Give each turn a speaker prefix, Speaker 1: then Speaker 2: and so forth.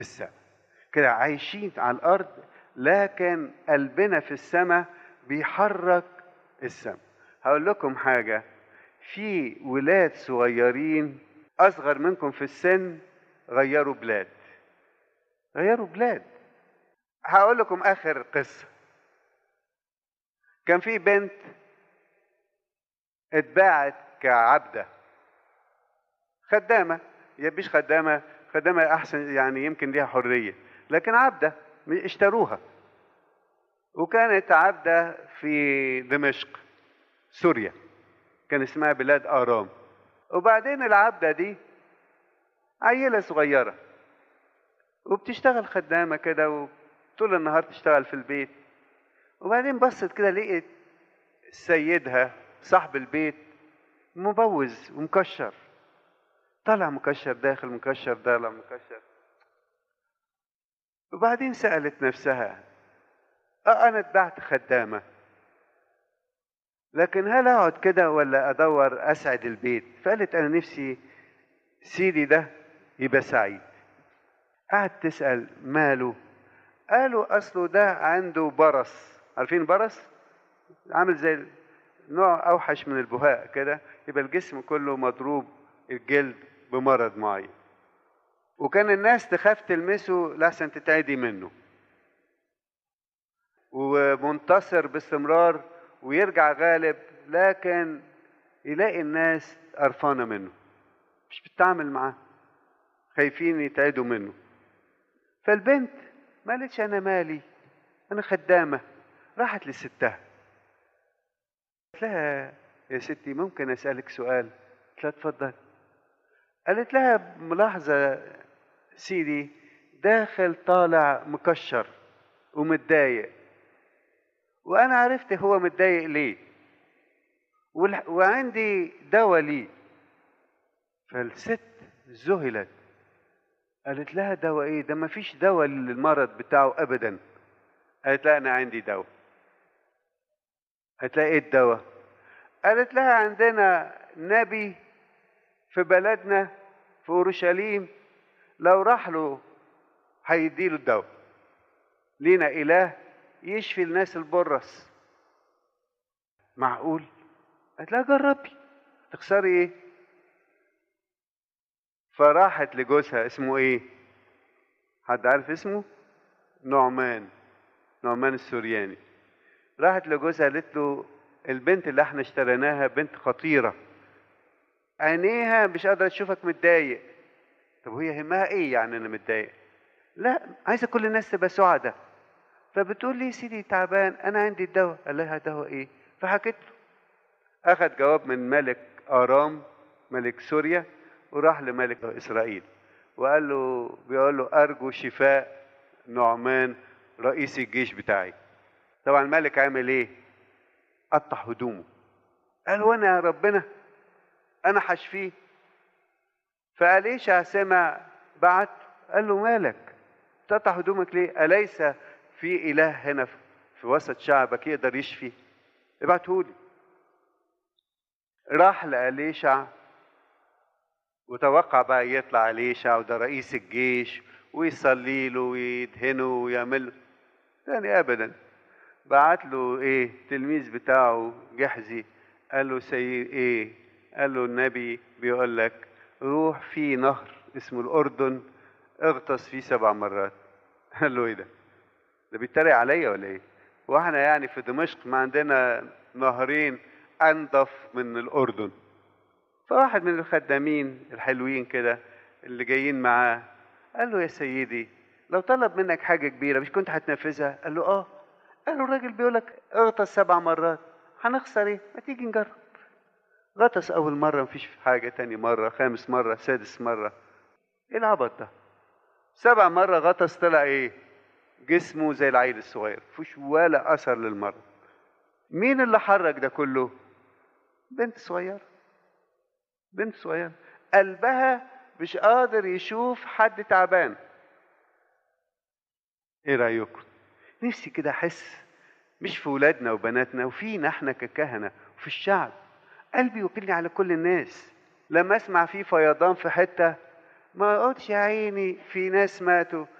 Speaker 1: السماء كده عايشين على الارض لكن قلبنا في السماء بيحرك السماء هقول لكم حاجه في ولاد صغيرين اصغر منكم في السن غيروا بلاد غيروا بلاد هقول لكم اخر قصه كان في بنت اتباعت كعبده خدامه يا مش خدامه خدامه احسن يعني يمكن ليها حريه لكن عبده اشتروها وكانت عبده في دمشق سوريا كان اسمها بلاد ارام وبعدين العبده دي عيله صغيره وبتشتغل خدامه كده وطول النهار تشتغل في البيت وبعدين بصت كده لقيت سيدها صاحب البيت مبوز ومكشر طلع مكشر داخل مكشر طالع مكشر وبعدين سألت نفسها أه أنا اتبعت خدامة لكن هل أقعد كده ولا أدور أسعد البيت فقالت أنا نفسي سيدي ده يبقى سعيد قعدت تسأل ماله قالوا أصله ده عنده برص عارفين برص عامل زي نوع أوحش من البهاء كده يبقى الجسم كله مضروب الجلد بمرض معين وكان الناس تخاف تلمسه لحسن تتعدي منه ومنتصر باستمرار ويرجع غالب لكن يلاقي الناس قرفانة منه مش بتتعامل معاه خايفين يتعدوا منه فالبنت ما قالتش انا مالي انا خدامه راحت لستها قالت لها يا ستي ممكن اسالك سؤال قالت لها اتفضل قالت لها ملاحظه سيدي داخل طالع مكشر ومتضايق وانا عرفت هو متضايق ليه وعندي دواء ليه فالست ذهلت قالت لها دواء ايه ده ما فيش دواء للمرض بتاعه ابدا قالت لها انا عندي دواء قالت لها ايه الدواء قالت لها عندنا نبي في بلدنا في اورشليم لو راح له هيديله الدواء لينا اله يشفي الناس البرص معقول قالت لها جربي تخسري ايه فراحت لجوزها اسمه ايه حد عارف اسمه نعمان نعمان السورياني راحت لجوزها قالت له البنت اللي احنا اشتريناها بنت خطيرة عينيها مش قادرة تشوفك متضايق طب وهي همها ايه يعني انا متضايق لا عايزة كل الناس تبقى سعداء فبتقول لي سيدي تعبان انا عندي الدواء قال لها دواء ايه فحكت له اخذ جواب من ملك ارام ملك سوريا وراح لملك اسرائيل وقال له بيقول له ارجو شفاء نعمان رئيس الجيش بتاعي طبعا الملك عامل ايه قطع هدومه قال وانا يا ربنا انا حشفيه فأليشع سمع بعت قال له مالك تقطع هدومك ليه أليس في إله هنا في وسط شعبك يقدر يشفي ابعتهولي راح لأليشع وتوقع بقى يطلع أليشع وده رئيس الجيش ويصلي له ويدهنه ويعمل له يعني أبدا بعت له إيه تلميذ بتاعه جحزي قال له سي إيه قال له النبي بيقول لك روح في نهر اسمه الأردن اغطس فيه سبع مرات قال له إيه ده ده بيتريق عليا ولا إيه واحنا يعني في دمشق ما عندنا نهرين أنضف من الأردن فواحد من الخدامين الحلوين كده اللي جايين معاه قال له يا سيدي لو طلب منك حاجة كبيرة مش كنت هتنفذها؟ قال له اه قال له الراجل بيقول لك اغطس سبع مرات هنخسر ايه؟ ما تيجي نجرب غطس أول مرة مفيش حاجة تاني مرة خامس مرة سادس مرة ايه العبط ده؟ سبع مرة غطس طلع ايه؟ جسمه زي العيل الصغير مفيش ولا أثر للمرض مين اللي حرك ده كله؟ بنت صغيرة بنت صغيرة قلبها مش قادر يشوف حد تعبان ايه رأيكم نفسي كده احس مش في ولادنا وبناتنا وفينا احنا ككهنة وفي الشعب قلبي يوكلني على كل الناس لما اسمع فيه فيضان في حتة ما قلتش يا عيني في ناس ماتوا